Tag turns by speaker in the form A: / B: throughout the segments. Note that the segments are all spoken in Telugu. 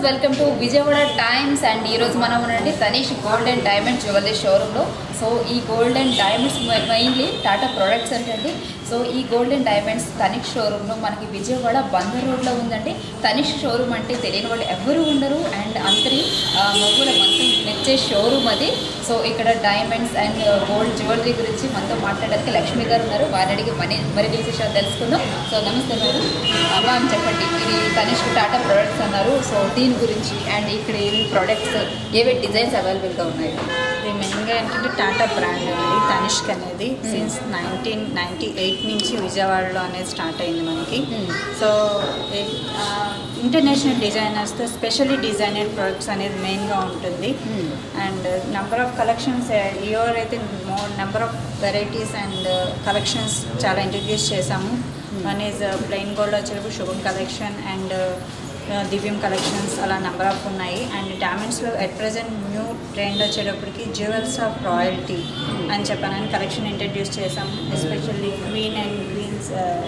A: Welcome to Vijayawada Times and ఈరోజు మనం ఉండండి Tanishq gold and diamond jewellery షోరూంలో సో ఈ gold and diamonds mainly Tata products అంటండి సో ఈ గోల్డ్ అండ్ డైమండ్స్ తనిష్ షోరూంలో మనకి విజయవాడ బందర్ రోడ్లో ఉందండి తనిష్ షోరూమ్ అంటే తెలియని వాళ్ళు ఎవరు ఉండరు అండ్ అందరి ఆ, మగుల మొత్తం మెచ్చే షోరూమ్ అది సో ఇక్కడ డైమండ్స్ అండ్ గోల్డ్ జ్యువెలరీ గురించి మనతో మాట్లాడడానికి లక్ష్మి గారు ఉన్నారు వారిని అడిగి మనీ మరిన్ని విశేషాలు తెలుసుకుందాం సో నమస్తే మేడం ఆ, మ్యామ్ చెప్పండి ఇది తనిష్క్ టాటా ప్రొడక్ట్స్ అన్నారు సో దీని గురించి అండ్ ఇక్కడ ఏమి ప్రొడక్ట్స్ ఏవే డిజైన్స్ అవైలబుల్గా ఉన్నాయి
B: ఇది మెయిన్గా ఏంటంటే టాటా బ్రాండ్ అండి తనిష్క్ అనేది సిన్స్ నైన్టీన్ నైంటీ ఎయిట్ నుంచి విజయవాడలో అనేది స్టార్ట్ అయింది మనకి
A: Hmm.
B: సో ఇంటర్నేషనల్ డిజైనర్స్తో స్పెషల్లీ డిజైనర్ ప్రొడక్ట్స్ అనేది మెయిన్గా ఉంటుంది
A: Hmm.
B: And number of collections year అయితే more number of varieties and collections చాలా ఇంట్రడ్యూస్ చేసాము వన్ ఈజ్ ప్లెయిన్ గోల్డ్ వచ్చేటప్పుడు Shubham collection and Divyam collections అలా నెంబర్ ఆఫ్ ఉన్నాయి అండ్ డైమండ్స్లో అట్ ప్రజెంట్ న్యూ ట్రెండ్ వచ్చేటప్పటికి జ్యువెల్స్ ఆఫ్ రాయల్టీ అని చెప్పానని కలెక్షన్ ఇంట్రడ్యూస్ చేసాం ఎస్పెషల్లీ క్వీన్ అండ్ క్వీన్స్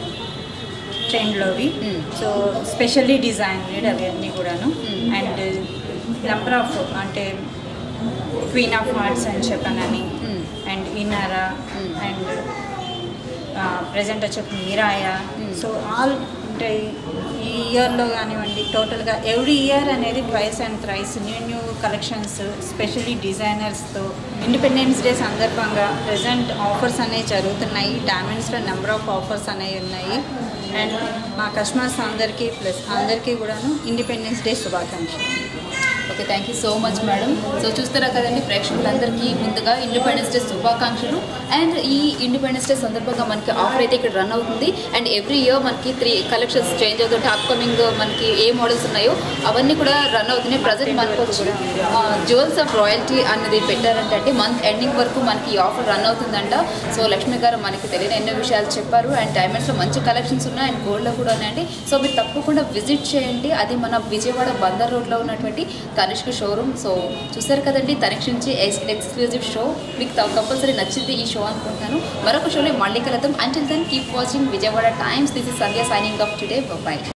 B: ట్రెండ్లోవి
A: Hmm.
B: సో స్పెషల్లీ డిజైన్డ్ అవి అన్నీ కూడాను
A: Hmm.
B: అండ్ నెంబర్ ఆఫ్ అంటే క్వీన్ ఆఫ్ హార్ట్స్ అని చెప్పానని
A: Hmm.
B: అండ్ ఇన్నరా
A: Hmm.
B: అండ్ ప్రజెంట్ వచ్చేప్పుడు మీరాయ
A: Hmm.
B: సో ఆల్ అంటే ఈ ఇయర్లో కానివ్వండి టోటల్గా ఎవ్రీ ఇయర్ అనేది twice and thrice new new collections specially డిజైనర్స్తో ఇండిపెండెన్స్ డే సందర్భంగా ప్రజెంట్ ఆఫర్స్ అనేవి జరుగుతున్నాయి డైమండ్స్లో నెంబర్ ఆఫ్ ఆఫర్స్ అనేవి ఉన్నాయి అండ్ మా కస్టమర్స్ అందరికీ ప్లస్ అందరికీ కూడాను ఇండిపెండెన్స్ డే శుభాకాంక్షలు
A: okay thank you so much madam so చూస్తారా కదండి ప్రేక్షకులందరికీ ముందుగా ఇండిపెండెన్స్ డే శుభాకాంక్షలు అండ్ ఈ ఇండిపెండెన్స్ డే సందర్భంగా మనకి ఆఫర్ అయితే ఇక్కడ రన్ అవుతుంది అండ్ ఎవ్రీ ఇయర్ మనకి త్రీ కలెక్షన్స్ చేంజ్ అవుతుంటే అప్కమింగ్ మనకి ఏ మోడల్స్ ఉన్నాయో అవన్నీ కూడా రన్ అవుతున్నాయి ప్రజెంట్ మనకు వచ్చి జ్యువెల్స్ ఆఫ్ రాయల్టీ అనేది పెట్టారంటే అంటే మంత్ ఎండింగ్ వరకు మనకి ఈ ఆఫర్ రన్ అవుతుందంట సో లక్ష్మి గారు మనకి తెలియని ఎన్నో విషయాలు చెప్పారు అండ్ డైమండ్స్లో మంచి కలెక్షన్స్ ఉన్నాయి అండ్ గోల్డ్లో కూడా ఉన్నాయండి సో మీరు తప్పకుండా విజిట్ చేయండి అది మన విజయవాడ బందర్ రోడ్లో ఉన్నటువంటి తనిష్క్ షోరూమ్ సో చూసారు కదండి తనిష్క్ నుంచి ఎక్స్ ఎక్స్క్లూజివ్ షో మీకు కంపల్సరీ నచ్చింది ఈ షో అనుకుంటున్నాను మరొక షోలో మళ్ళీ కలుద్దాం until then keep watching Vijayawada Times this is Sandhya signing off today by